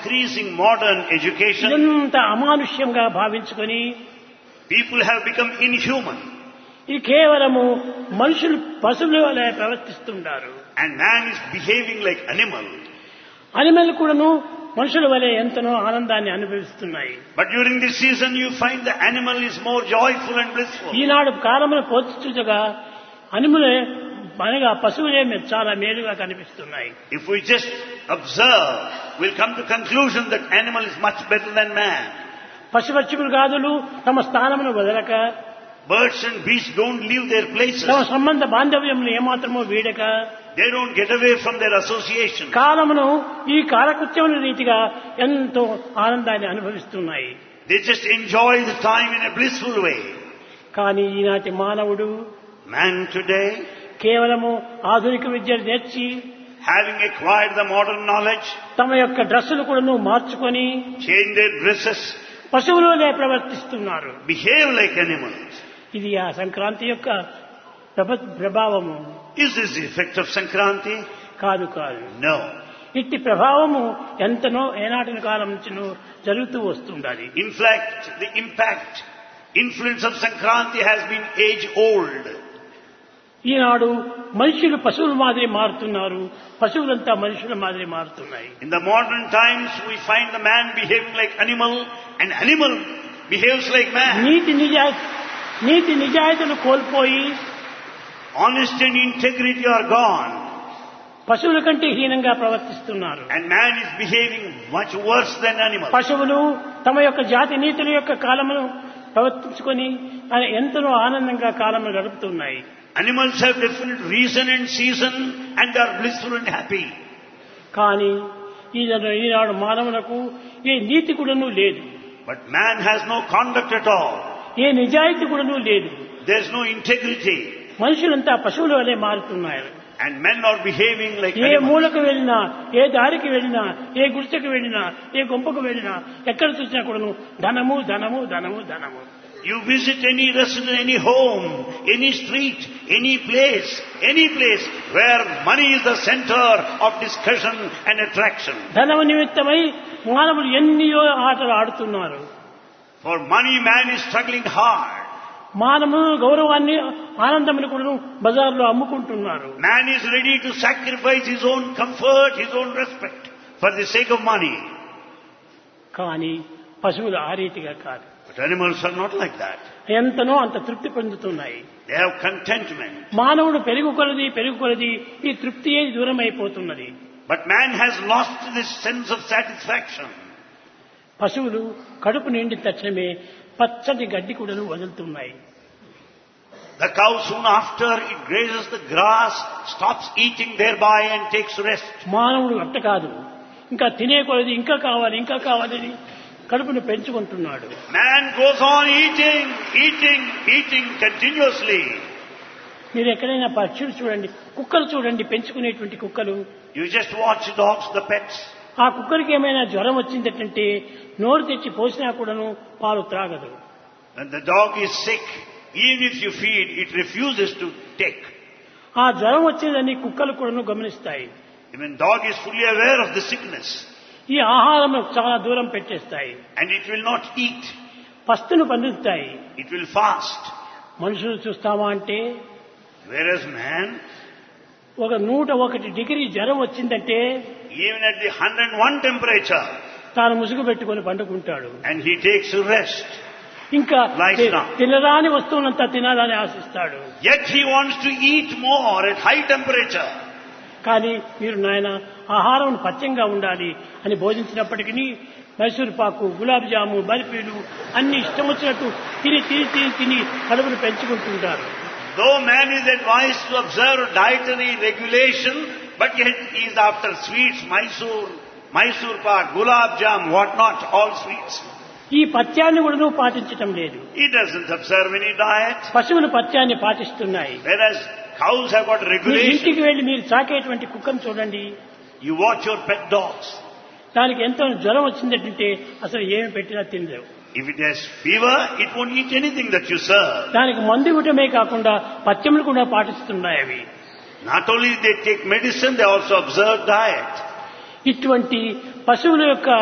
increasing modern education, ఇదంతా అమానుష్యంగా భావించుకొని people have become inhuman ఇది కేవలము మనుషులు పశువుల వలె ప్రవర్తిస్తుంటారు and man is behaving like animal. Animal కూడాను మనుషుల వలె ఎంతనో ఆనందాన్ని అనుభవిస్తున్నాయి But during this season you find the animal is more joyful and blissful. ఈనాడు కాలమును పోల్చుగా అనిములే అనగా పశువులే మె- చాలా మేలుగా కనిపిస్తున్నాయి If we just observe, we'll come to conclusion that animal is much better than man. పశుపక్షులు గాదులు తమ స్థానమును వదలక Birds and beasts don't leave their places. తమ సంబంధ బాంధవ్యమును ఏమాత్రమో వీడక They don't get away from their association. కాలమును ఈ కాలకృత్యముల రీతిగా ఎంతో ఆనందాన్ని అనుభవిస్తున్నాయి They just enjoy the time in a blissful way. కానీ ఈనాటి మానవుడు Man today, కేవలము ఆధునిక విద్యను నేర్చి having acquired the modern knowledge, తమ యొక్క డ్రెస్సులు కూడా మార్చుకొని change their dresses, పశువులోనే ప్రవర్తిస్తున్నారు behave like animals. ఇది ఆ సంక్రాంతి యొక్క ప్రభ- ప్రభావము Is this the effect of Sankranti? కాదు కాదు No. ఇట్టి ప్రభావము ఎంతనో ఏనాటి కాలం నుంచి జరుగుతూ వస్తుండాలి In fact, the impact, influence of Sankranti has been age old. ఈనాడు మనుషులు పశువుల మాదిరి మారుతున్నారు పశువులంతా మనుషుల మాదిరి మారుతున్నాయి In the modern times, we find the man behaving like animal and animal behaves like man. నీతి నిజా నీతి నిజాయితీలు కోల్పోయి Honesty and integrity are gone పశువుల కంటే హీనంగా ప్రవర్తిస్తున్నారు and man is behaving much worse than animal. పశువులు తమ యొక్క జాతి నీతుల యొక్క కాలమును ప్రవర్తించుకొని ఆయన ఎంతనో ఆనందంగా కాలమును గడుపుతున్నాయి Animals have definite reason and season and they are blissful and happy. కానీ ఈనాడు ఈనాడు మానవులకు ఏ నీతి కూడాను లేదు But man has no conduct at all. ఏ నిజాయితీ కూడాను లేదు There is no integrity. మనుషులంతా పశువుల వలె మారుతున్నారు And men are behaving like A animals. మూలకు వెళ్ళినా ఏ దారికి వెళ్ళినా ఏ గుడిసెకు వెళ్ళినా ఏ గుంపకు వెళ్ళినా ఎక్కడ చూసినా కూడాను ధనము ధనము ధనము ధనము You visit any resident, any home, any street, any place, any place where money is the center of discussion and attraction. ధనము నిమిత్తమై మానవులు ఎన్నియో ఆటలు ఆడుతున్నారు For money, man is struggling hard. మానవులు గౌరవాన్ని ఆనందమును కూడా బజార్లో అమ్ముకుంటున్నారు Man is ready to sacrifice his own comfort, his own respect for the sake of money. కానీ పశువులు ఆ రీతిగా కాదు But animals are not like that. ఎంతనో అంత తృప్తి పొందుతున్నాయి They have contentment. మానవుడు పెరుగు కొలది పెరుగు కొలది ఈ తృప్తి దూరం అయిపోతున్నది But man has lost this sense of satisfaction. పశువులు కడుపు నిండి తక్షణమే పచ్చటి గడ్డి కూడాను వదులుతున్నాయి The cow soon after it grazes the grass, stops eating thereby and takes rest. మానవుడు అట్ట కాదు ఇంకా తినే కొలది ఇంకా కావాలి ఇంకా కావాలని కడుపును పెంచుకుంటున్నాడు Man goes on eating, eating, eating continuously. మీరు ఎక్కడైనా పక్షులు చూడండి కుక్కలు చూడండి పెంచుకునేటువంటి కుక్కలు You just watch dogs, the pets. ఆ కుక్కరికి ఏమైనా జ్వరం వచ్చిందంటే నోరు తెచ్చి పోసినా కూడాను పాలు త్రాగదు When the dog is sick, even if you feed, it refuses to take. ఆ జ్వరం వచ్చిందని కుక్కలు కూడాను గమనిస్తాయి Even dog is fully aware of the sickness ఈ ఆహారం చాలా దూరం పెట్టేస్తాయి and it will not eat. పస్తును పండిస్తాయి It will fast. మనుషులు చూస్తామా అంటే Whereas man, ఒక నూట ఒకటి డిగ్రీ జ్వరం వచ్చిందంటే even at the 101 temperature, తాను ముసుగు పెట్టుకొని పండుకుంటాడు and he takes rest. ఇంకా Lies తి- down. తినరాని వస్తువులంతా తినాలని ఆశిస్తాడు Yet he wants to eat more at high temperature. కానీ మీరు నాయన ఆహారం పచ్చంగా ఉండాలి అని బోధించినప్పటికీ మైసూర్ పాకు గులాబ్ జాము బర్ఫీలు అన్ని ఇష్టం వచ్చినట్టు తిని తిని తిని తిని కడుపును పెంచుకుంటుంటారు Though man is advised to observe dietary regulation, but yet he is after sweets, Mysore, Mysore pak, gulab jam, what not, all sweets. ఈ పథ్యాన్ని కూడా నువ్వు పాటించటం లేదు He doesn't observe any diet, పశువులు పథ్యాన్ని పాటిస్తున్నాయి whereas cows have got me regulation. ఇంటికి వెళ్లి మీరు సాకేటువంటి కుక్కను చూడండి You watch your pet dogs. దానికి ఎంతో జ్వరం వచ్చిందంటే అసలు ఏమి పెట్టినా తినలేవు If it has fever, it won't eat anything that you serve. దానికి మందు ఇవ్వటమే కాకుండా పథ్యములు కూడా పాటిస్తున్నాయి అవి Not only they take medicine, they also observe diet. ఇటువంటి పశువుల యొక్క